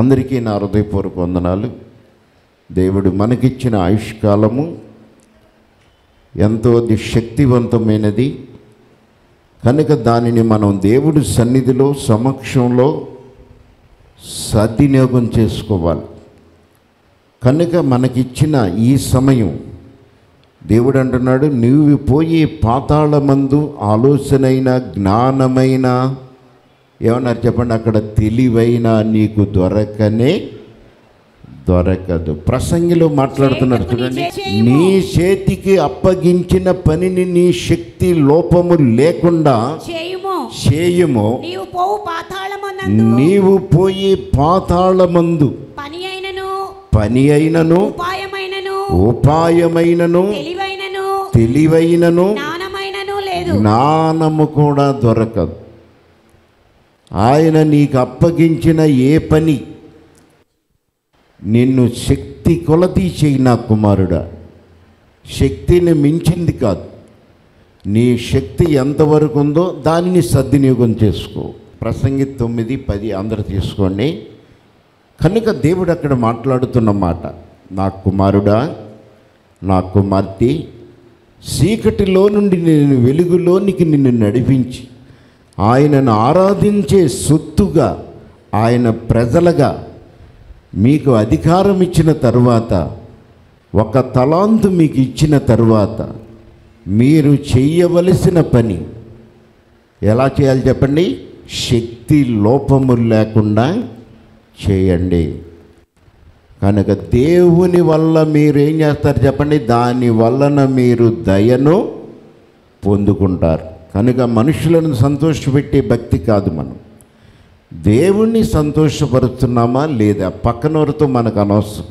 అందరికీ నా హృదయపూర్వక వందనాలు దేవుడు మనకిచ్చిన ఆయుష్కాలము ఎంతో అది శక్తివంతమైనది కనుక దానిని మనం దేవుడి సన్నిధిలో సమక్షంలో సద్వినియోగం చేసుకోవాలి కనుక మనకిచ్చిన ఈ సమయం దేవుడు అంటున్నాడు నీవు పోయి పాతాళమందు ఆలోచనైన జ్ఞానమైన ఏమన్నారు చెప్పండి అక్కడ తెలివైన నీకు దొరకనే దొరకదు ప్రసంగిలో మాట్లాడుతున్నారు చూడండి నీ చేతికి అప్పగించిన పనిని నీ శక్తి లోపము లేకుండా చేయుము చేయము నీవు పోవు పాతాళమునందు నీవు పోయి పాతాళమందు పని అయినను పని అయినను ఉపాయమైనను ఉపాయమైనను తెలివైనను తెలివైనను జ్ఞానమైనను లేదు జ్ఞానము కూడా దొరకదు ఆయన నీకు అప్పగించిన ఏ పని నిన్ను శక్తి కొలది చేయి నా కుమారుడా శక్తిని మించింది కాదు నీ శక్తి ఎంతవరకు ఉందో దానిని సద్వినియోగం చేసుకో ప్రసంగి తొమ్మిది పది అందరు తీసుకోండి కనుక దేవుడు అక్కడ మాట్లాడుతున్న మాట నా కుమారుడా నా కుమార్తె చీకటిలో నుండి నేను వెలుగులోనికి నిన్ను నడిపించి ఆయనను ఆరాధించే సొత్తుగా ఆయన ప్రజలుగా మీకు అధికారం ఇచ్చిన తరువాత ఒక తలాంతు మీకు ఇచ్చిన తరువాత మీరు చేయవలసిన పని ఎలా చేయాలి చెప్పండి శక్తి లోపము లేకుండా చేయండి కనుక దేవుని వల్ల మీరు ఏం చేస్తారు చెప్పండి దాని వలన మీరు దయను పొందుకుంటారు కనుక మనుషులను సంతోషపెట్టే భక్తి కాదు మనం దేవుణ్ణి సంతోషపరుస్తున్నామా లేదా పక్కనోరితో మనకు అనవసరం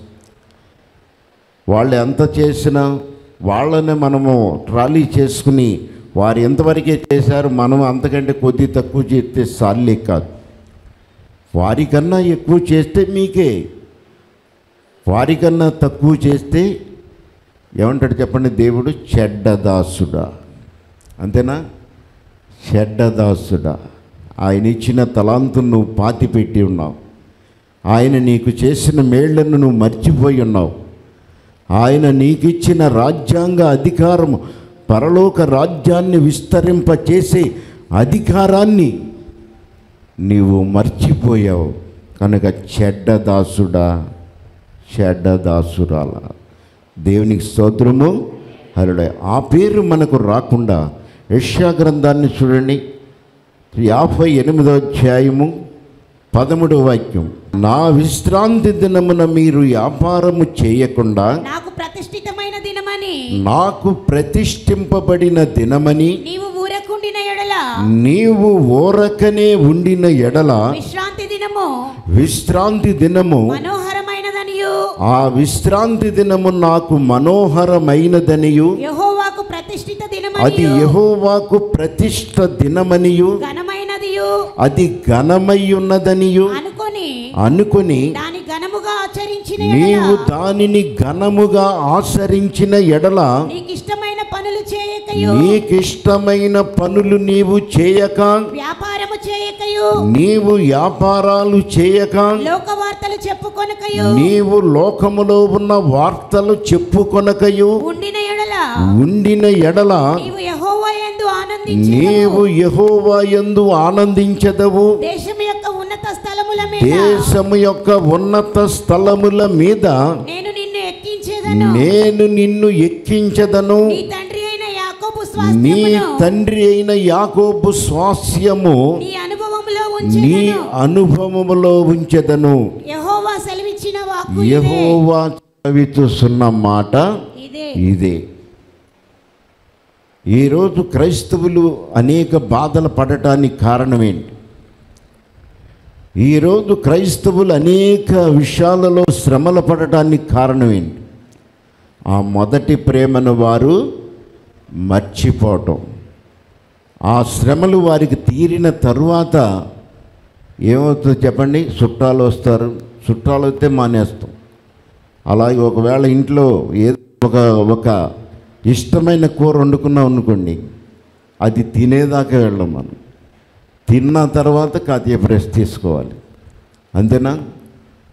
వాళ్ళు ఎంత చేసినా వాళ్ళని మనము ట్రాలీ చేసుకుని వారు ఎంతవరకే చేశారు మనం అంతకంటే కొద్ది తక్కువ చేస్తే సాల్లే కాదు వారికన్నా ఎక్కువ చేస్తే మీకే వారికన్నా తక్కువ చేస్తే ఏమంటాడు చెప్పండి దేవుడు చెడ్డదాసుడా అంతేనా చెడ్డదాసుడా ఆయన ఇచ్చిన తలాంతును నువ్వు పాతిపెట్టి ఉన్నావు ఆయన నీకు చేసిన మేళ్లను నువ్వు మర్చిపోయి ఉన్నావు ఆయన నీకిచ్చిన రాజ్యాంగ అధికారము పరలోక రాజ్యాన్ని విస్తరింపచేసే అధికారాన్ని నీవు మర్చిపోయావు కనుక చెడ్డదాసుడా చెడ్డదాసురాల దేవునికి స్తోత్రము హరుడే ఆ పేరు మనకు రాకుండా యష్యా గ్రంథాన్ని చూడండి యాభై ఎనిమిదో అధ్యాయము పదమూడవ వాక్యం నా విశ్రాంతి దినమున మీరు వ్యాపారము చేయకుండా నాకు ప్రతిష్ఠితమైన దినమని నాకు ప్రతిష్ఠింపబడిన దినమని నీవు ఊరకుండిన ఎడల నీవు ఓరకనే ఉండిన ఎడల విశ్రాంతి దినము విశ్రాంతి దినము మనోహరమైనదనియు ఆ విశ్రాంతి దినము నాకు మనోహరమైనదనియు యెహోవాకు ప్రతిష్ఠిత అది దినమనియు యెహోవాకు ప్రతిష్ట దినమనియు ఘనమైనదియు అది ఘనమై ఉన్నదనియు అనుకొని అనుకొని దాని ఘనముగా ఆచరించిన నీవు ఎడల దానిని ఘనముగా ఆచరించిన ఎడల నీకు ఇష్టమైన పనులు చేయకయు నీకిష్టమైన పనులు నీవు చేయక వ్యాపారము చేయకయు నీవు వ్యాపారాలు చేయక లోక వార్తలు చెప్పుకొనకయు నీవు లోకములో ఉన్న వార్తలు చెప్పుకొనకయు ఉండిన ఎడల ఉండిన ఎడల నీవు యెహోవా యందు ఆనందించి నీవు యెహోవా యందు ఆనందించదవు దేశం యొక్క ఉన్నత స్థలముల మీద దేశము యొక్క ఉన్నత స్థలముల మీద నేను నిన్ను ఎక్కించేదను నేను నిన్ను ఎక్కించదను నీ తండ్రి అయిన యాకోబు నీ స్వాస్థ్యమును తండ్రి అయిన యాకోబు స్వాస్యము నీ అనుభవములో నీ ఉంచెదను అనుభవములో ఉంచెదను యెహోవా సెలవిచ్చిన వాక్కు ఇదే. యెహోవా చవితున్న మాట ఇదే ఇదే ఈరోజు క్రైస్తవులు అనేక బాధలు పడటానికి కారణం ఏంటి ఈరోజు క్రైస్తవులు అనేక విషయాలలో శ్రమలు పడటానికి కారణం ఏంటి ఆ మొదటి ప్రేమను వారు మర్చిపోవటం ఆ శ్రమలు వారికి తీరిన తరువాత ఏమవుతుందో చెప్పండి చుట్టాలు వస్తారు చుట్టాలు వస్తే మానేస్తాం అలాగే ఒకవేళ ఇంట్లో ఏదో ఒక ఒక ఇష్టమైన కూర వండుకున్నాం అనుకోండి అది తినేదాకా వెళ్ళం మనం తిన్న తర్వాత కాసేపు రెస్ట్ తీసుకోవాలి అంతేనా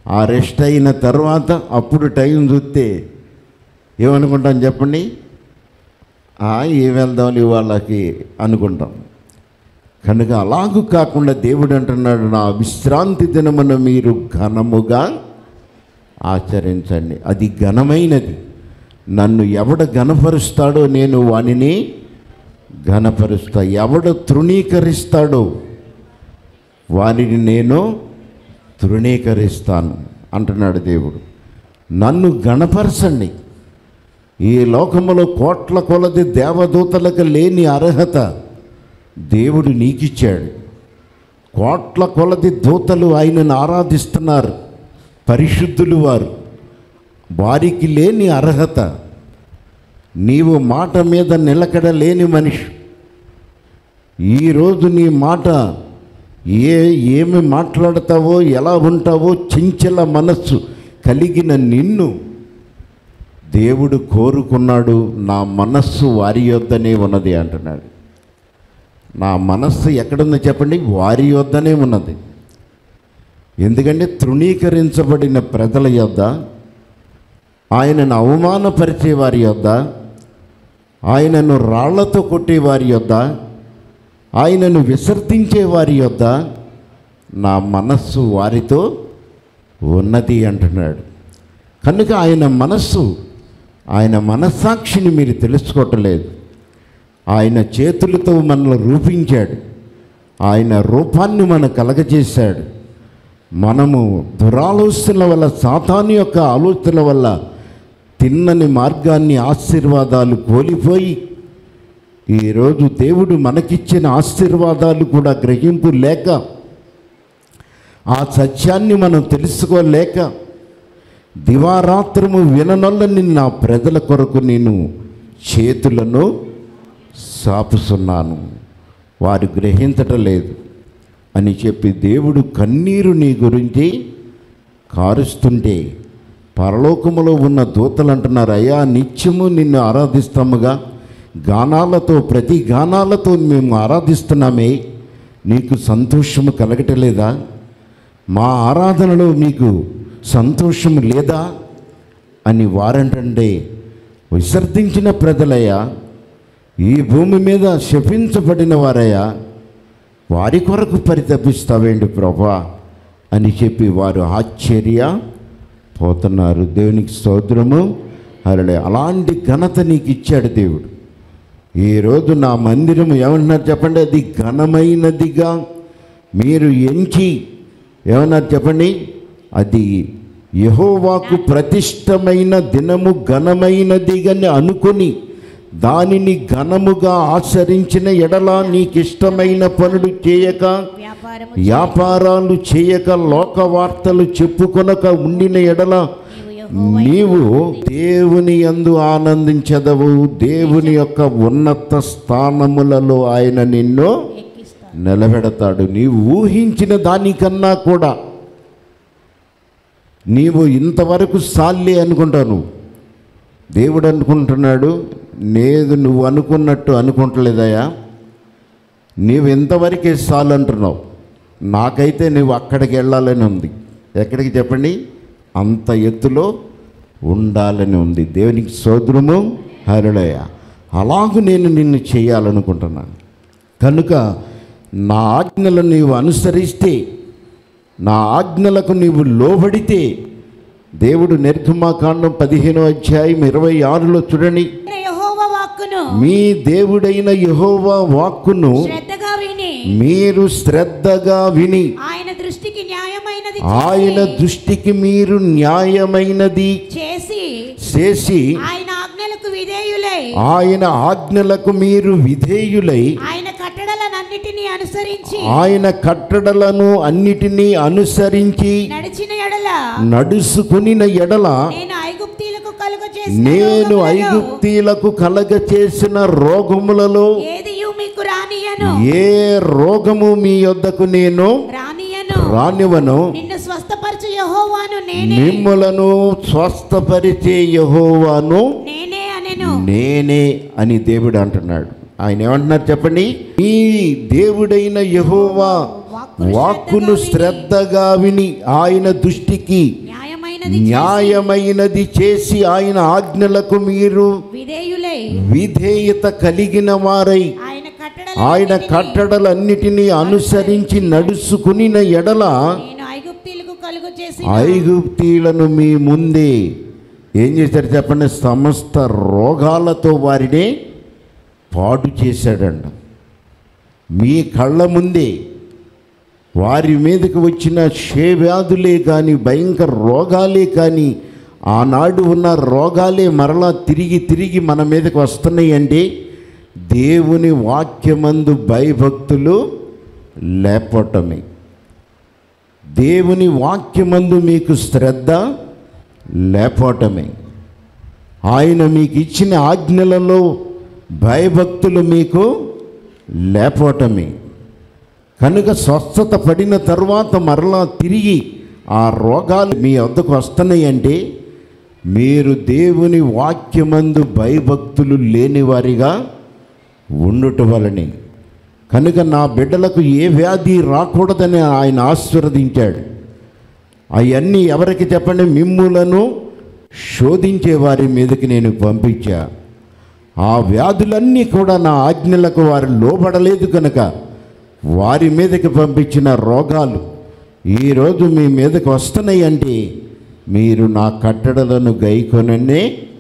ఆ రెస్ట్ అయిన తర్వాత అప్పుడు టైం చూస్తే ఏమనుకుంటాం చెప్పండి "ఆ, ఏం వెళ్దాం వాళ్ళకి అనుకుంటాం కనుక అలాగూ కాకుండా దేవుడు అంటున్నాడు నా విశ్రాంతి దినమున మీరు ఘనముగా ఆచరించండి అది ఘనమైనది నన్ను ఎవడ ఘనపరుస్తాడో నేను వానిని ఘనపరుస్తా ఎవడ తృణీకరిస్తాడో వారిని నేను తృణీకరిస్తాను అంటున్నాడు దేవుడు నన్ను గణపరచండి ఈ లోకములో కోట్ల కొలది దేవదూతలకు లేని అర్హత దేవుడు నీకిచ్చాడు కోట్ల కొలది దూతలు ఆయనను ఆరాధిస్తున్నారు పరిశుద్ధులు వారు వారికి లేని అర్హత నీవు మాట మీద నిలకడ లేని మనిషి ఈరోజు నీ మాట ఏ ఏమి మాట్లాడతావో ఎలా ఉంటావో చించల మనస్సు కలిగిన నిన్ను దేవుడు కోరుకున్నాడు నా మనస్సు వారి యొద్దనే ఉన్నది అంటున్నాడు నా మనస్సు ఎక్కడుందో చెప్పండి వారి యొద్దనే ఉన్నది ఎందుకంటే తృణీకరించబడిన ప్రజల యొద్ద ఆయనను అవమానపరిచే వారి యొద్ద ఆయనను రాళ్లతో కొట్టే వారి యొద్ద ఆయనను విసర్జించే వారి యొద్ద నా మనస్సు వారితో ఉన్నది అంటున్నాడు కనుక ఆయన మనస్సు ఆయన మనస్సాక్షిని మీరు తెలుసుకోవట్లేదు ఆయన చేతులతో మనల్ని రూపించాడు ఆయన రూపాన్ని మన కలగజేశాడు మనము దురాలోచనల వల్ల సాతాను యొక్క ఆలోచనల వల్ల తిన్నని మార్గాన్ని ఆశీర్వాదాలు కోల్పోయి ఈరోజు దేవుడు మనకిచ్చిన ఆశీర్వాదాలు కూడా గ్రహింపు లేక ఆ సత్యాన్ని మనం తెలుసుకోలేక దివారాత్రము విననొల్లని నా ప్రజల కొరకు నేను చేతులను సాపుతున్నాను వారు గ్రహించటం లేదు అని చెప్పి దేవుడు కన్నీరు నీ గురించి కారుస్తుంటే పరలోకములో ఉన్న దూతలు అంటున్నారు అయ్యా నిత్యము నిన్ను ఆరాధిస్తాముగా గానాలతో ప్రతి గానాలతో మేము ఆరాధిస్తున్నామే నీకు సంతోషము కలగటలేదా మా ఆరాధనలో మీకు సంతోషం లేదా అని వారంటండే విసర్జించిన ప్రజలయ్యా ఈ భూమి మీద శపించబడిన వారయ్యా వారి కొరకు పరితపిస్తావేంటి ప్రభా అని చెప్పి వారు ఆశ్చర్య పోతున్నారు దేవునికి స్తోత్రము అరడే అలాంటి ఘనత నీకు ఇచ్చాడు దేవుడు ఈరోజు నా మందిరం ఏమన్నారు చెప్పండి అది ఘనమైనదిగా మీరు ఎంచి ఏమన్నారు చెప్పండి అది యహోవాకు ప్రతిష్టమైన దినము ఘనమైనదిగా అనుకొని దానిని ఘనముగా ఆచరించిన ఎడల నీకిష్టమైన పనులు చేయక వ్యాపారము వ్యాపారాలు చేయక లోక వార్తలు చెప్పుకొనక ఉండిన ఎడల నీవు యెహోవా నీవు దేవుని యందు ఆనందించదవు దేవుని యొక్క ఉన్నత స్థానములలో ఆయన నిన్ను ఎక్కిస్తాను నిలబెడతాడు నీవు ఊహించిన దానికన్నా కూడా నీవు ఇంతవరకు సాల్లే అనుకుంటాను దేవుడు అనుకుంటున్నాడు లేదు నువ్వు అనుకున్నట్టు అనుకుంటలేదయ్యా నీవు ఇంతవరకే చాలు అంటున్నావు నాకైతే నువ్వు అక్కడికి వెళ్ళాలని ఉంది ఎక్కడికి చెప్పండి అంత ఎత్తులో ఉండాలని ఉంది దేవునికి సోదరము హరుడయ అలాగూ నేను నిన్ను చేయాలనుకుంటున్నాను కనుక నా ఆజ్ఞలను నీవు అనుసరిస్తే నా ఆజ్ఞలకు నీవు లోబడితే దేవుడు నిర్గమాకాండం పదిహేనో అధ్యాయం ఇరవై ఆరులో చూడండి యెహోవా వాక్కును మీ దేవుడైన యెహోవా వాక్కును శ్రద్ధగా విని మీరు శ్రద్ధగా విని ఆయన దృష్టికి న్యాయమైనది ఆయన చేసి- దృష్టికి మీరు న్యాయమైనది చేసి చేసి ఆయన ఆజ్ఞలకు విధేయులై ఆయన ఆజ్ఞలకు మీరు విధేయులై ఆయన కట్టడలనన్నిటినీ అనుసరించి ఆయన కట్టడలను అన్నిటినీ అనుసరించి నడిచిన ఎడల నడుసుకునిన ఎడల నేను ఐగుప్తీలకు కలుగ నేను ఐగుప్తీలకు కలగ చేసిన రోగములలో ఏది మీకు రానియను ఏ రోగము మీ యొద్దకు నేను రానియను రానివను నిన్ను స్వస్థపరచు యెహోవాను నేనే మిమ్మలను స్వస్థపరిచే యహోవాను నేనే అనెను నేనే అని దేవుడు అంటున్నాడు ఆయన ఏమంటున్నారు చెప్పండి ఈ దేవుడైన యహోవా వాక్కును వాక్కును శ్రద్ధగా విని ఆయన దృష్టికి న్యాయమైనది న్యాయమైనది చేసి ఆయన ఆజ్ఞలకు మీరు విధేయులై విధేయత కలిగిన వారై ఆయన కట్టడల ఆయన కట్టడలన్నిటినీ అనుసరించి నడుచుకుని ఎడల నేను ఐగుప్తీలకు కలుగు చేసి ఐగుప్తీలను మీ ముందే ఏం చేశారు చెప్పండి సమస్త రోగాలతో వారిని పాడు చేశాడంట మీ కళ్ళ ముందే వారి మీదకి వచ్చిన క్షయవ్యాధులే కానీ భయంకర రోగాలే కానీ ఆనాడు ఉన్న రోగాలే మరలా తిరిగి తిరిగి మన మీదకి వస్తున్నాయి అంటే దేవుని వాక్యమందు భయభక్తులు లేపటమే దేవుని వాక్యమందు మీకు శ్రద్ధ లేపటమే ఆయన మీకు ఇచ్చిన ఆజ్ఞలలో భయభక్తులు మీకు లేపటమే కనుక స్వస్థత పడిన తర్వాత మరలా తిరిగి ఆ రోగాలు మీ వద్దకు వస్తున్నాయి అంటే మీరు దేవుని వాక్యమందు భయభక్తులు లేనివారిగా ఉండుట వలనే కనుక నా బిడ్డలకు ఏ వ్యాధి రాకూడదని ఆయన ఆశీర్వదించాడు అవన్నీ ఎవరికి చెప్పండి మిమ్ములను శోధించే వారి మీదకి నేను పంపించా ఆ వ్యాధులన్నీ కూడా నా ఆజ్ఞలకు వారు లోబడలేదు కనుక వారి మీదకి పంపించిన రోగాలు ఈరోజు మీ మీదకి వస్తున్నాయి అంటే మీరు నా కట్టడలను గైకొననే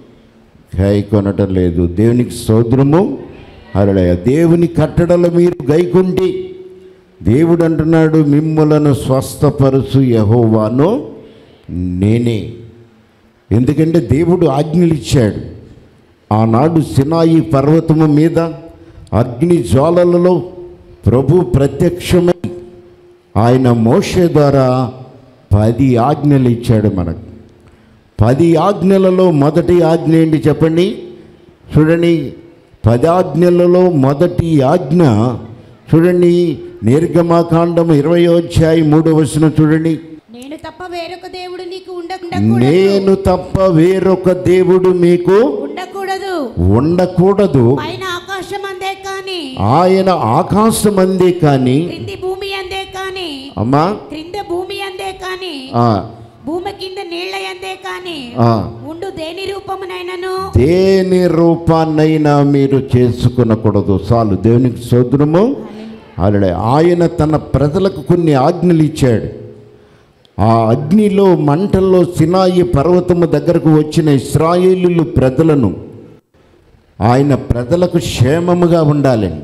గైకొనటం లేదు దేవునికి సోదరము అరడయ దేవుని కట్టడలు మీరు గైకుంటే దేవుడు అంటున్నాడు మిమ్మలను స్వస్థపరుచు యహోవాను నేనే ఎందుకంటే దేవుడు ఆజ్ఞలు ఇచ్చాడు ఆనాడు సినాయి పర్వతము మీద అగ్ని జ్వాలలలో ప్రభు ప్రత్యక్షమై ఆయన మోషే ద్వారా పది ఆజ్ఞలు ఇచ్చాడు మనకు పది ఆజ్ఞలలో మొదటి ఆజ్ఞ ఏంటి చెప్పండి చూడండి పది ఆజ్ఞలలో మొదటి ఆజ్ఞ చూడండి నిర్గమాకాండం ఇరవై అధ్యాయం మూడవ వచనం చూడండి నేను తప్ప వేరొక దేవుడు నీకు ఉండ నేను తప్ప వేరొక దేవుడు మీకు ఉండకూడదు ఉండకూడదు పైన ఆకాశం అందే కాని ఆయన ఆకాశమందే కానీ క్రింది భూమి అందే కాని అమ్మా క్రింద భూమి అందే కాని ఆ, భూమి కింద నీళ్ల అందే కాని ఆ, ఉండు దేని రూపమునైనను దేని రూపాన్నైనా మీరు చేసుకునకూడదు చాలు దేవునికి సోదరము అలా ఆయన తన ప్రజలకు కొన్ని ఆజ్ఞలు ఇచ్చాడు ఆ అగ్నిలో మంటల్లో సినాయి పర్వతము దగ్గరకు వచ్చిన ఇస్రాయేలీలు ప్రజలను ఆయన ప్రజలకు క్షేమముగా ఉండాలని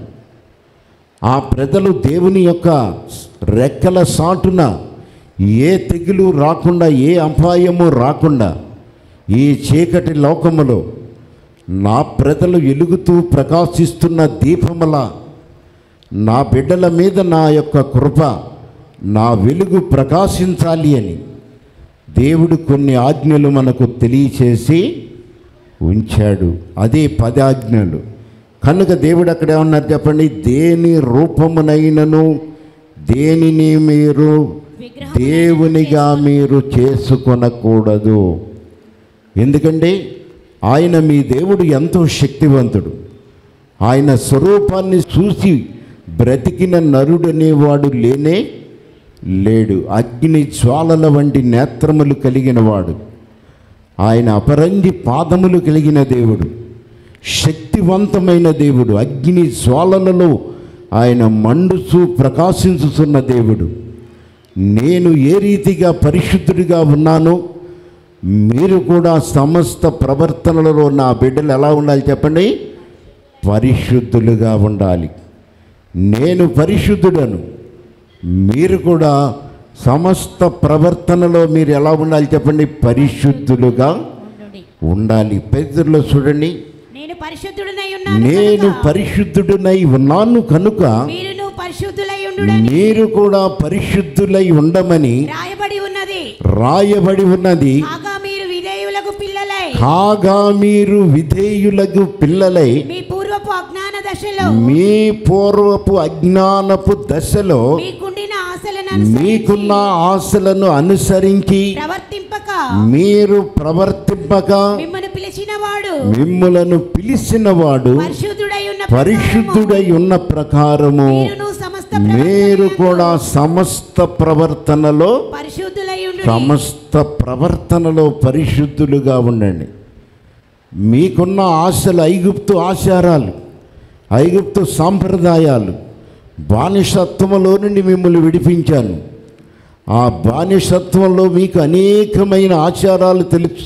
ఆ ప్రజలు దేవుని యొక్క రెక్కల సాటున ఏ తెగులు రాకుండా ఏ అపాయము రాకుండా ఈ చీకటి లోకములో నా ప్రజలు ఎలుగుతూ ప్రకాశిస్తున్న దీపముల నా బిడ్డల మీద నా యొక్క కృప నా వెలుగు ప్రకాశించాలి అని దేవుడు కొన్ని ఆజ్ఞలు మనకు తెలియచేసి ఉంచాడు అదే పదాజ్ఞలు కనుక దేవుడు అక్కడ ఏమన్నారు చెప్పండి దేని రూపమునైనను దేనిని మీరు విగ్రహం దేవునిగా మీరు చేసుకొనకూడదు ఎందుకంటే ఆయన మీ దేవుడు ఎంతో శక్తివంతుడు ఆయన స్వరూపాన్ని చూసి బ్రతికిన నరుడనేవాడు లేనే లేడు అగ్ని జ్వాలల వంటి నేత్రములు కలిగిన వాడు ఆయన అపరంజి పాదములు కలిగిన దేవుడు శక్తివంతమైన దేవుడు అగ్ని జ్వాలలలో ఆయన మండుచు ప్రకాశించుతున్న దేవుడు నేను ఏ రీతిగా పరిశుద్ధుడిగా ఉన్నానో మీరు కూడా సమస్త ప్రవర్తనలలో నా బిడ్డలు ఎలా ఉండాలి చెప్పండి పరిశుద్ధులుగా ఉండాలి నేను పరిశుద్ధుడను మీరు కూడా సమస్త ప్రవర్తనలో మీరు ఎలా ఉండాలి చెప్పండి పరిశుద్ధులుగా ఉండుడి. ఉండాలి పెద్దలో చూడండి నేను పరిశుద్ధుడనై ఉన్నాను నేను కనుక పరిశుద్ధుడినై ఉన్నాను కనుక మీరును పరిశుద్ధులై ఉండుడని మీరు కూడా పరిశుద్ధులై ఉండమని రాయబడి ఉన్నది రాయబడి ఉన్నది కాగా మీరు విధేయులకు పిల్లలై కాగా మీరు విధేయులకు పిల్లలై మీ పూర్వపు అజ్ఞాన దశలో మీ పూర్వపు అజ్ఞానపు దశలో మీకుండిన ఆశలను మీకున్న అనుసరించి ఆశలను అనుసరించి ప్రవర్తింపక మీరు ప్రవర్తింపక మిమ్మల్ని పిలిచిన వాడు మిమ్ములను పిలిచిన వాడు పరిశుద్ధుడై ఉన్న పరిశుద్ధుడై ఉన్న ప్రకారము మీరును సమస్త మీరు ప్రవర్తనయందు కూడా సమస్త ప్రవర్తనలో పరిశుద్ధులయ్యుండు సమస్త ప్రవర్తనలో పరిశుద్ధులుగా ఉండండి మీకున్న ఆశలు ఐగుప్తు ఆచారాలు ఐగుప్తు సాంప్రదాయాలు బానిసత్వంలో నుండి మిమ్మల్ని విడిపించాను ఆ బానిసత్వంలో మీకు అనేకమైన ఆచారాలు తెలుసు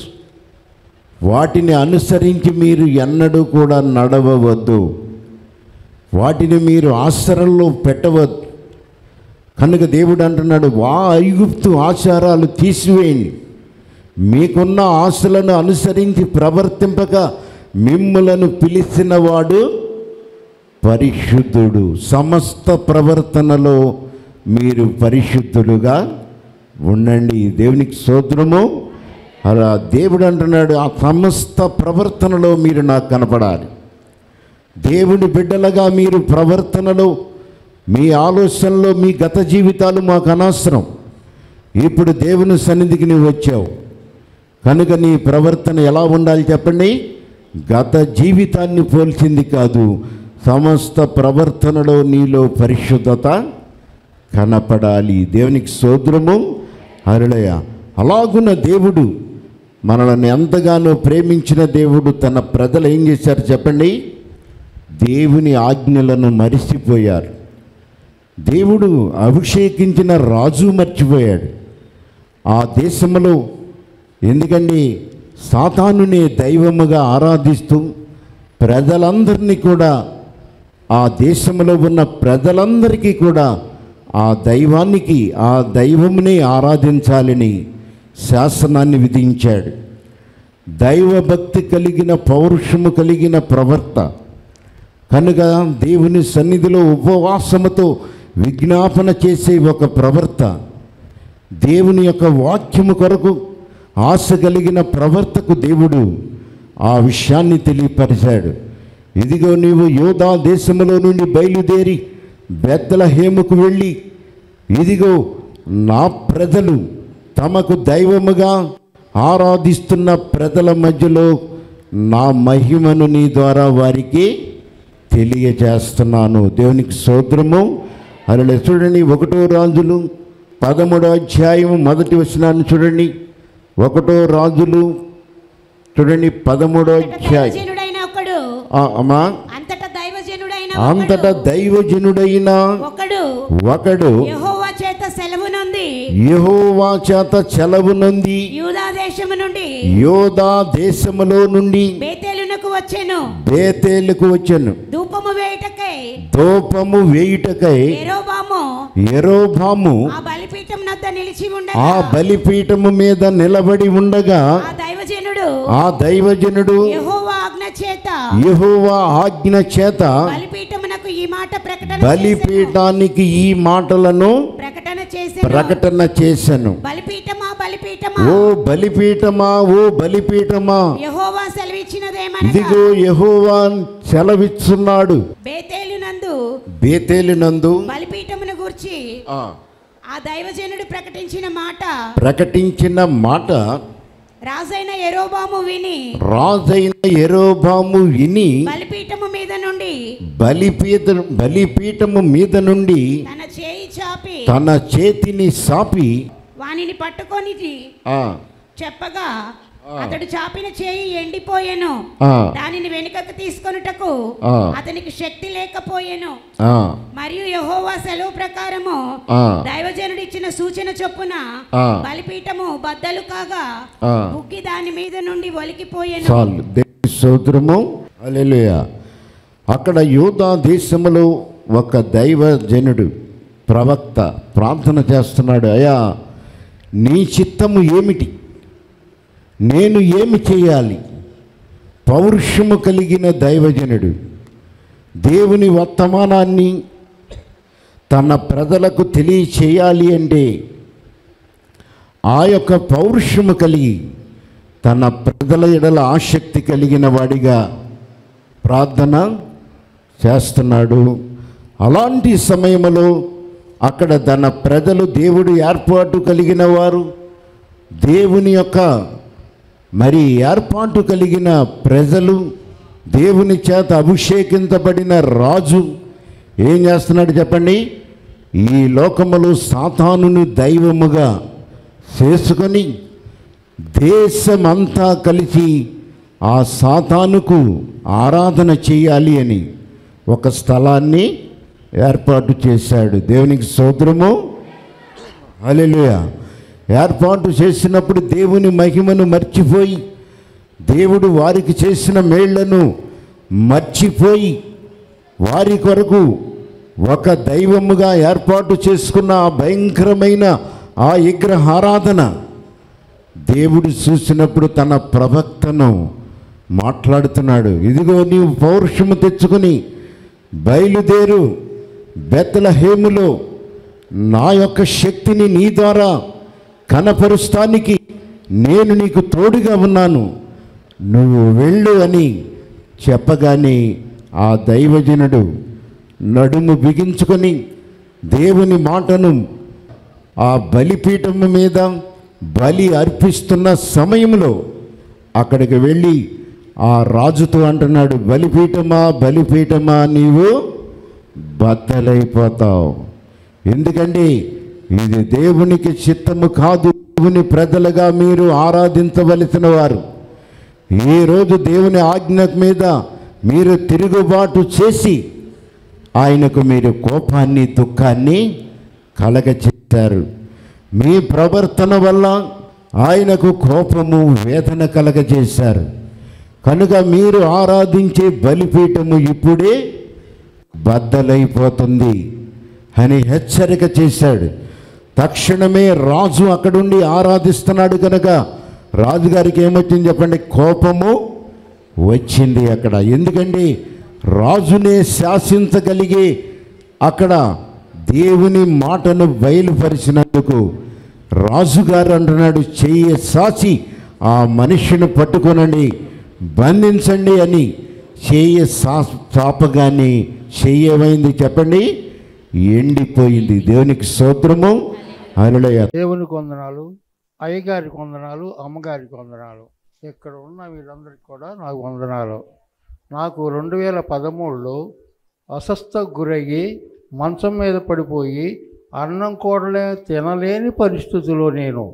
వాటిని అనుసరించి మీరు ఎన్నడూ కూడా నడవవద్దు వాటిని మీరు ఆశ్రయంలో పెట్టవద్దు కనుక దేవుడు అంటున్నాడు వా ఐగుప్తు ఆచారాలు తీసివేయండి మీకున్న ఆశలను అనుసరించి ప్రవర్తింపక మిమ్ములను పిలిచిన వాడు పరిశుద్ధుడు సమస్త ప్రవర్తనలో మీరు పరిశుద్ధులుగా ఉండండి దేవునికి సోదరము అలా దేవుడు అంటున్నాడు ఆ సమస్త ప్రవర్తనలో మీరు నాకు కనపడాలి దేవుని బిడ్డలుగా మీరు ప్రవర్తనలో మీ ఆలోచనలో మీ గత జీవితాలు మాకు అనవసరం ఇప్పుడు దేవుని సన్నిధికి నువ్వు వచ్చావు కనుక నీ ప్రవర్తన ఎలా ఉండాలి చెప్పండి గత జీవితాన్ని పోల్చింది కాదు సమస్త ప్రవర్తనలో నీలో పరిశుద్ధత కనపడాలి దేవునికి సోదరము అరుళయ అలాగున్న దేవుడు మనల్ని ఎంతగానో ప్రేమించిన దేవుడు తన ప్రజలు ఏం చేశారు చెప్పండి దేవుని ఆజ్ఞలను మరిసిపోయారు దేవుడు అభిషేకించిన రాజు మర్చిపోయాడు ఆ దేశంలో ఎందుకండి సాతానునే దైవముగా ఆరాధిస్తూ ప్రజలందరినీ కూడా ఆ దేశంలో ఉన్న ప్రజలందరికీ కూడా ఆ దైవానికి ఆ దైవమునే ఆరాధించాలని శాసనాన్ని విధించాడు దైవభక్తి కలిగిన పౌరుషము కలిగిన ప్రవర్త కనుక దేవుని సన్నిధిలో ఉపవాసముతో విజ్ఞాపన చేసే ఒక ప్రవర్త దేవుని యొక్క వాక్యము కొరకు ఆశ కలిగిన ప్రవర్తకు దేవుడు ఆ విషయాన్ని తెలియపరిచాడు ఇదిగో నీవు యోధా దేశములో నుండి బయలుదేరి బెత్తలహేముకు వెళ్ళి ఇదిగో నా ప్రజలు తమకు దైవముగా ఆరాధిస్తున్న ప్రజల మధ్యలో నా మహిమను నీ ద్వారా వారికి తెలియజేస్తున్నాను దేవునికి సోదరము అలా చూడండి ఒకటో రాజులు పదమూడో అధ్యాయం మొదటి వచనాన్ని చూడండి ఒకటో రాజులు చూడండి పదమూడో అంతటా అధ్యాయం దైవజనుడైన ఒకడు ఆ, అమ్మా అంతటా దైవజనుడైన అంతటా ఒకడు దైవజనుడైన ఒకడు ఒకడు యెహోవా చేత సెలవు నుండి యెహోవా చేత చెలవు నొంది యూదా దేశము నుండి యోధా దేశములో నుండి బేతేలునకు వచ్చెను బేతేలుకు వచ్చాను ధూపము వేయుటకై దూపము వేయుటకై యెరోబాము ఎరోభాము ఆ బలిపీఠం నద్ద నిలిచి ఆ ఉండగా బలిపీఠము మీద నిలబడి ఉండగా ఆ దైవజనుడు ఆ దైవజనుడు యెహోవా ఆజ్ఞ చేత యెహోవా ఆజ్ఞ చేత బలిపీఠమునకు ఈ మాట ప్రకటన చేసెను. బలిపీఠానికి ఈ మాటలను ప్రకటన చేసెను ప్రకటన చేశాను బలిపీఠమా బలిపీఠమా ఓ బలిపీఠమా ఓ బలిపీఠమా యెహోవా సెలవిచ్చినదేమనగా ఇదిగో యెహోవా సెలవిస్తున్నాడు బేతేలునందు బేతేలినందు బలిపీఠమును గూర్చి ఆ, ఆ దైవజనుడు ప్రకటించిన మాట ప్రకటించిన మాట రాజైన ఎరోబాము విని రాజైన ఎరోబాము విని బలిపీఠము మీద నుండి బలిపీఠ బలిపీఠము మీద నుండి తన చేయి చాపి తన చేతిని సాపి వానిని పట్టుకొని ఆ, చెప్పగా అతడు చాపిన చేయి ఎండిపోయెను ఆ, దానిని వెనుకకు తీసుకొనుటకు ఆ. అతనికి శక్తి లేకపోయెను ఆ, మరియు యెహోవా సెలవు ప్రకారము ఆ, దైవజనుడు ఇచ్చిన సూచన చొప్పున ఆ. బలిపీఠము బద్దలు కాగా ఆ. బుగ్గి దాని మీద నుండి ఒలికిపోయెను చాలు దేవుని స్తోత్రము హల్లెలూయా అక్కడ యూదా దేశములో ఒక దైవజనుడు ప్రవక్త ప్రార్థన చేస్తున్నాడు అయ్యా నీ చిత్తము ఏమిటి నేను ఏమి చేయాలి పౌరుషము కలిగిన దైవజనుడు దేవుని వర్తమానాన్ని తన ప్రజలకు తెలియచేయాలి అంటే ఆ యొక్క పౌరుషము కలిగి తన ప్రజల ఎడల ఆసక్తి కలిగిన వాడిగా ప్రార్థన చేస్తున్నాడు అలాంటి సమయంలో అక్కడ తన ప్రజలు దేవుడు ఏర్పాటు కలిగిన వారు దేవుని యొక్క మరి ఏర్పాటు కలిగిన ప్రజలు దేవుని చేత అభిషేకించబడిన రాజు ఏం చేస్తున్నాడు చెప్పండి ఈ లోకములో సాతానుని దైవముగా చేసుకొని దేశమంతా కలిసి ఆ సాతానుకు ఆరాధన చేయాలి అని ఒక స్థలాన్ని ఏర్పాటు చేశాడు దేవునికి సోదరము హల్లెలూయా ఏర్పాటు చేసినప్పుడు దేవుని మహిమను మర్చిపోయి దేవుడు వారికి చేసిన మేళ్లను మర్చిపోయి వారి కొరకు ఒక దైవముగా ఏర్పాటు చేసుకున్న ఆ భయంకరమైన ఆ విగ్రహారాధన దేవుడు చూసినప్పుడు తన ప్రవక్తను మాట్లాడుతున్నాడు ఇదిగో నీవు పౌరుషము తెచ్చుకొని బయలుదేరు బెత్తలహేములో నా యొక్క శక్తిని నీ ద్వారా కనపరుస్తానికి నేను నీకు తోడుగా ఉన్నాను నువ్వు వెళ్ళు అని చెప్పగానే ఆ దైవజనుడు నడుము బిగించుకొని దేవుని మాటను ఆ బలిపీఠము మీద బలి అర్పిస్తున్న సమయంలో అక్కడికి వెళ్ళి ఆ రాజుతో అంటున్నాడు బలిపీఠమా బలిపీఠమా నీవు బద్దలైపోతావు ఎందుకంటే ఇది దేవునికి చిత్తము కాదు దేవుని ప్రజలుగా మీరు ఆరాధించవలసిన వారు ఈ రోజు దేవుని ఆజ్ఞ మీద మీరు తిరుగుబాటు చేసి ఆయనకు మీరు కోపాన్ని దుఃఖాన్ని కలగచేశారు మీ ప్రవర్తన వల్ల ఆయనకు కోపము వేదన కలగజేశారు కనుక మీరు ఆరాధించే బలిపీఠము ఇప్పుడే బద్దలైపోతుంది అని హెచ్చరిక చేశాడు తక్షణమే రాజు అక్కడుండి ఆరాధిస్తున్నాడు కనుక రాజుగారికి ఏమొచ్చింది చెప్పండి కోపము వచ్చింది అక్కడ ఎందుకంటే రాజునే శాసించగలిగే అక్కడ దేవుని మాటను బయలుపరిచినందుకు రాజుగారు అంటున్నాడు చెయ్యి సాచి ఆ మనిషిని పట్టుకొనండి బంధించండి అని చెయ్యి సా చాపగానే చెయ్యి ఏమైంది చెప్పండి ఎండిపోయింది దేవునికి సోద్రము అరులయ్య దేవునికి వందనాలు అయ్యగారికి వందనాలు అమ్మగారికి వందనాలు ఇక్కడ ఉన్న వీళ్ళందరికీ కూడా నాకు వందనాలు నాకు రెండు వేల పదమూడులో అస్వస్థకు గురయ్యి మంచం మీద పడిపోయి అన్నం కూడలే తినలేని పరిస్థితిలో నేను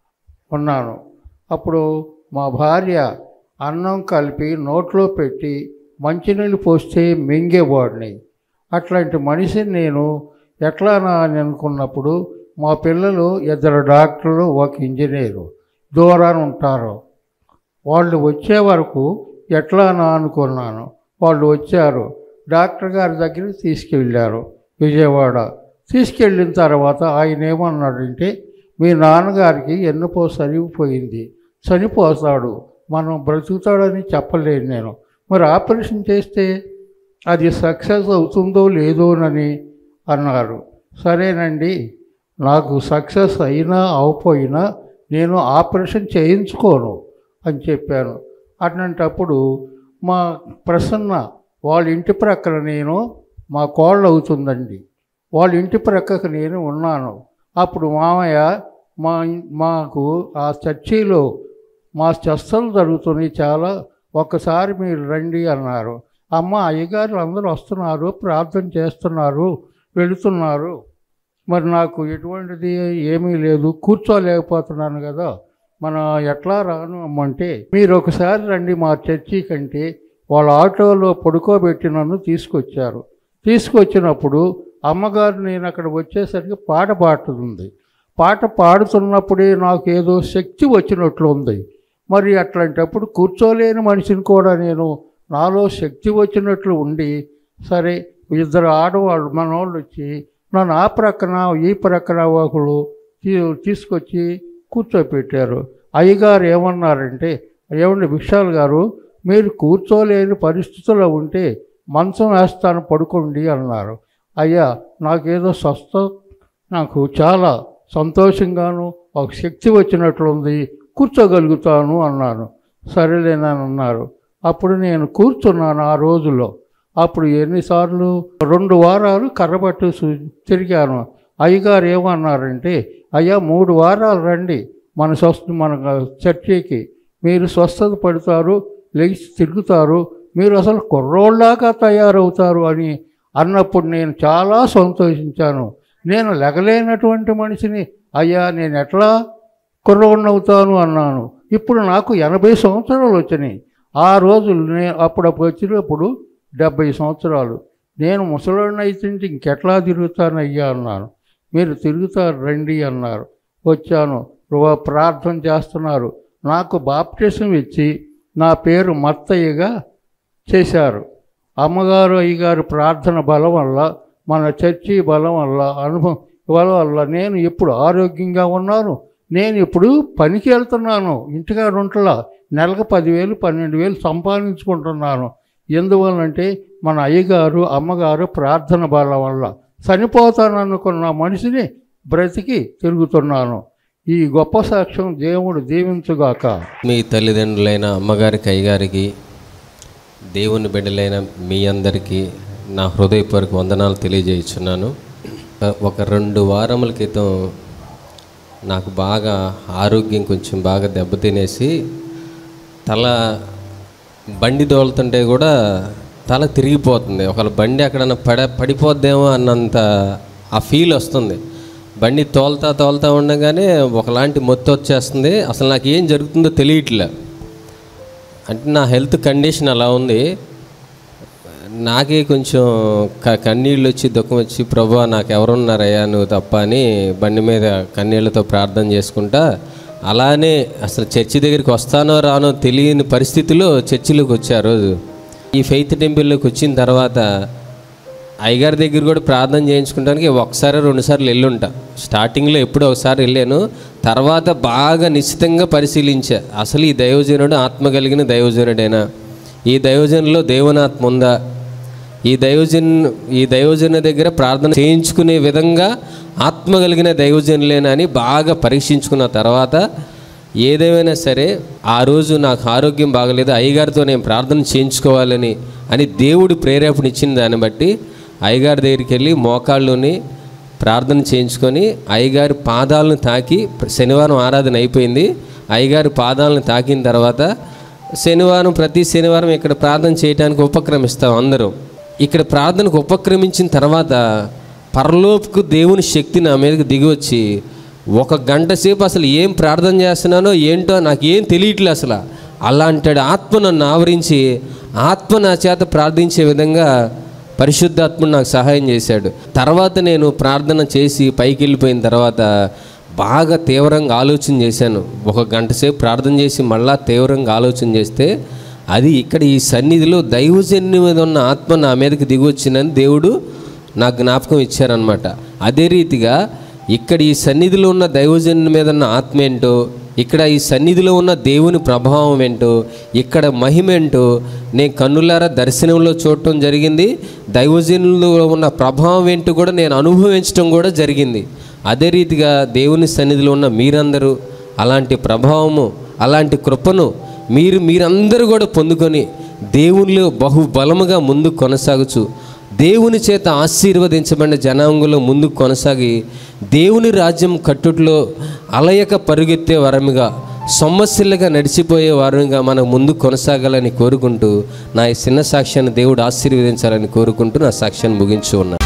ఉన్నాను అప్పుడు మా భార్య అన్నం కలిపి నోట్లో పెట్టి మంచినీళ్ళు పోస్తే మింగేవాడిని అట్లాంటి మనిషిని నేను ఎట్లా నా అని అనుకున్నప్పుడు మా పిల్లలు ఇద్దరు డాక్టర్లు ఒక ఇంజనీరు దూరాన ఉంటారు వాళ్ళు వచ్చే వరకు ఎట్లా నా అనుకున్నాను వాళ్ళు వచ్చారు డాక్టర్ గారి దగ్గరికి తీసుకెళ్ళారు విజయవాడ తీసుకెళ్ళిన తర్వాత ఆయన ఏమన్నాడంటే మీ నాన్నగారికి ఎన్నుపో సరిగిపోయింది చనిపోతాడు మనం బ్రతుకుతాడని చెప్పలేను నేను మరి ఆపరేషన్ చేస్తే అది సక్సెస్ అవుతుందో లేదోనని అన్నారు సరేనండి నాకు సక్సెస్ అయినా అవపోయినా నేను ఆపరేషన్ చేయించుకోను అని చెప్పాను అట్లాంటప్పుడు మా ప్రసన్న వాళ్ళ ఇంటి ప్రక్కన నేను మా కోళ్ళు అవుతుందండి వాళ్ళ ఇంటి ప్రక్కకు నేను ఉన్నాను అప్పుడు మామయ్య మా ఇన్- మాకు ఆ చర్చిలో మా చర్చలు జరుగుతున్నాయి చాలా ఒక్కసారి మీరు రండి అన్నారు అమ్మ అయ్యగారు అందరూ వస్తున్నారు ప్రార్థన చేస్తున్నారు వెళుతున్నారు మరి నాకు ఎటువంటిది ఏమీ లేదు కూర్చోలేకపోతున్నాను కదా మన ఎట్లా రాను అమ్మంటే మీరు ఒకసారి రండి మా చర్చి కంటే వాళ్ళ ఆటోలో పడుకోబెట్టి నన్ను తీసుకొచ్చారు తీసుకొచ్చినప్పుడు అమ్మగారు నేను అక్కడ వచ్చేసరికి పాట పాడుతుంది పాట పాడుతున్నప్పుడే నాకు ఏదో శక్తి వచ్చినట్లు ఉంది మరి అట్లాంటప్పుడు కూర్చోలేని మనిషిని కూడా నేను నాలో శక్తి వచ్చినట్లు ఉండి సరే ఇద్దరు ఆడవాళ్ళు మనోళ్ళు వచ్చి నన్ను ఆ ప్రక్కన ఈ ప్రక్కన ఒకళ్ళు తీ- తీసుకొచ్చి కూర్చోపెట్టారు అయ్యగారు ఏమన్నారంటే ఏమండి విశాల్ గారు మీరు కూర్చోలేని పరిస్థితుల్లో ఉంటే మంచం వేస్తాను పడుకోండి అన్నారు అయ్యా నాకేదో స్వస్థ నాకు చాలా సంతోషంగాను ఒక శక్తి వచ్చినట్లుంది కూర్చోగలుగుతాను అన్నాను సరేలేనని అన్నారు అప్పుడు నేను కూర్చున్నాను ఆ రోజులో అప్పుడు ఎన్నిసార్లు రెండు వారాలు కర్రబట్టు సు- తిరిగాను అయ్యగారు ఏమన్నారంటే అయ్యా మూడు వారాలు రండి మన స్వస్థ మన చర్చికి మీరు స్వస్థత పడతారు లేచి తిరుగుతారు మీరు అసలు కుర్రోళ్ళలాగా తయారవుతారు అని అన్నప్పుడు నేను చాలా సంతోషించాను నేను లెగలేనటువంటి మనిషిని అయ్యా నేను ఎట్లా కుర్రవుతాను అన్నాను ఇప్పుడు నాకు ఎనభై సంవత్సరాలు వచ్చినాయి ఆ రోజులు నేను అప్పుడప్పుడు వచ్చినప్పుడు డెబ్బై సంవత్సరాలు నేను ముసలిని అయితే ఇంకెట్లా తిరుగుతానయ్యా అన్నాను మీరు తిరుగుతారు రండి అన్నారు వచ్చాను రువ- ప్రార్థన చేస్తున్నారు నాకు బాప్టిజం ఇచ్చి నా పేరు మత్తయ్యగా చేశారు అమ్మగారు అయ్యగారు ప్రార్థన బలం వల్ల మన చర్చి బలం వల్ల అనుభవం బలం వల్ల నేను ఇప్పుడు ఆరోగ్యంగా ఉన్నాను నేను ఇప్పుడు పనికి వెళ్తున్నాను ఇంటికాడ ఉంటలా నెలకు పదివేలు పన్నెండు వేలు సంపాదించుకుంటున్నాను ఎందువల్లంటే మన అయ్యగారు అమ్మగారు ప్రార్థన బలం వల్ల చనిపోతాననుకున్న మనిషిని బ్రతికి తిరుగుతున్నాను ఈ గొప్ప సాక్ష్యం దేవుడు దీవించుగాక మీ తల్లిదండ్రులైన అమ్మగారికి అయ్యగారికి దేవుని బిడ్డలైన మీ అందరికీ నా హృదయపూర్వక వందనాలు తెలియజేయుచున్నాను ఒక రెండు వారముల క్రితం నాకు బాగా ఆరోగ్యం కొంచెం బాగా దెబ్బతినేసి తల బండి దోలుతుంటే కూడా తల తిరిగిపోతుంది ఒకవేళ బండి ఎక్కడన్నా పడ పడిపోద్దేమో అన్నంత ఆ ఫీల్ వస్తుంది బండి తోలుతా తోలుతా ఉండగానే ఒకలాంటి మొత్తం వచ్చేస్తుంది అసలు నాకు ఏం జరుగుతుందో తెలియట్లే అంటే నా హెల్త్ కండిషన్ అలా ఉంది నాకే కొంచెం క కన్నీళ్ళు వచ్చి దుఃఖం వచ్చి ప్రభు నాకు ఎవరున్నారయ్యా నువ్వు తప్ప అని బండి మీద కన్నీళ్ళతో ప్రార్థన చేసుకుంటా అలానే అసలు చర్చి దగ్గరికి వస్తానో రానో తెలియని పరిస్థితిలో చర్చిలోకి వచ్చా ఆ రోజు ఈ ఫెయిత్ టెంపుల్లోకి వచ్చిన తర్వాత అయ్యగారి దగ్గర కూడా ప్రార్థన చేయించుకోవడానికి ఒకసారి రెండుసార్లు వెళ్ళుంటా స్టార్టింగ్లో ఎప్పుడో ఒకసారి వెళ్ళాను తర్వాత బాగా నిశ్చితంగా పరిశీలించా అసలు ఈ దైవజనుడు ఆత్మ కలిగిన దైవజనుడేనా ఈ దైవజనులో దేవునాత్మ ఉందా ఈ దైవజన్ ఈ దైవజన దగ్గర ప్రార్థన చేయించుకునే విధంగా ఆత్మ కలిగిన దైవజనులేనా అని బాగా పరీక్షించుకున్న తర్వాత ఏదేమైనా సరే ఆ రోజు నాకు ఆరోగ్యం బాగలేదు అయ్యగారితో నేను ప్రార్థన చేయించుకోవాలని అని దేవుడు ప్రేరేపణ ఇచ్చిన దాన్ని బట్టి అయ్యగారి దగ్గరికి వెళ్ళి మోకాళ్ళుని ప్రార్థన చేయించుకొని అయ్యగారి పాదాలను తాకి శనివారం ఆరాధన అయిపోయింది అయ్యగారి పాదాలను తాకిన తర్వాత శనివారం ప్రతి శనివారం ఇక్కడ ప్రార్థన చేయడానికి ఉపక్రమిస్తాం అందరూ ఇక్కడ ప్రార్థనకు ఉపక్రమించిన తర్వాత పరలోపుకు దేవుని శక్తి నా మీదకి దిగి వచ్చి ఒక గంట సేపు అసలు ఏం ప్రార్థన చేస్తున్నానో ఏంటో నాకు ఏం తెలియట్లే అసలు అలాంటి ఆత్మ నన్ను ఆవరించి ఆత్మ నా చేత ప్రార్థించే విధంగా పరిశుద్ధాత్మ నాకు సహాయం చేశాడు తర్వాత నేను ప్రార్థన చేసి పైకి వెళ్ళిపోయిన తర్వాత బాగా తీవ్రంగా ఆలోచన చేశాను ఒక గంట సేపు ప్రార్థన చేసి మళ్ళా తీవ్రంగా ఆలోచన చేస్తే అది ఇక్కడ ఈ సన్నిధిలో దైవజన్య మీద ఉన్న ఆత్మ నా మీదకి దిగి వచ్చిందని దేవుడు నాకు జ్ఞాపకం ఇచ్చారనమాట అదే రీతిగా ఇక్కడ ఈ సన్నిధిలో ఉన్న దైవజన్య మీద ఉన్న ఆత్మ ఏంటో ఇక్కడ ఈ సన్నిధిలో ఉన్న దేవుని ప్రభావం ఏంటో ఇక్కడ మహిమ ఏంటో నేను కన్నులారా దర్శనంలో చూడటం జరిగింది దైవజనుల్లో ఉన్న ప్రభావం ఏంటో కూడా నేను అనుభవించడం కూడా జరిగింది అదే రీతిగా దేవుని సన్నిధిలో ఉన్న మీరందరూ అలాంటి ప్రభావము అలాంటి కృపను మీరు మీరందరూ కూడా పొందుకొని దేవునిలో బహుబలముగా ముందు కొనసాగుచు దేవుని చేత ఆశీర్వదించబడిన జనాంగంలో ముందుకు కొనసాగి దేవుని రాజ్యం కట్టుట్లో అలయక పరుగెత్తే వరముగా సమస్యలుగా నడిచిపోయే వారుగా మనం ముందు కొనసాగాలని కోరుకుంటూ నా ఈ చిన్న సాక్ష్యాన్ని దేవుడు ఆశీర్వదించాలని కోరుకుంటూ నా సాక్ష్యాన్ని ముగించు ఉన్నాను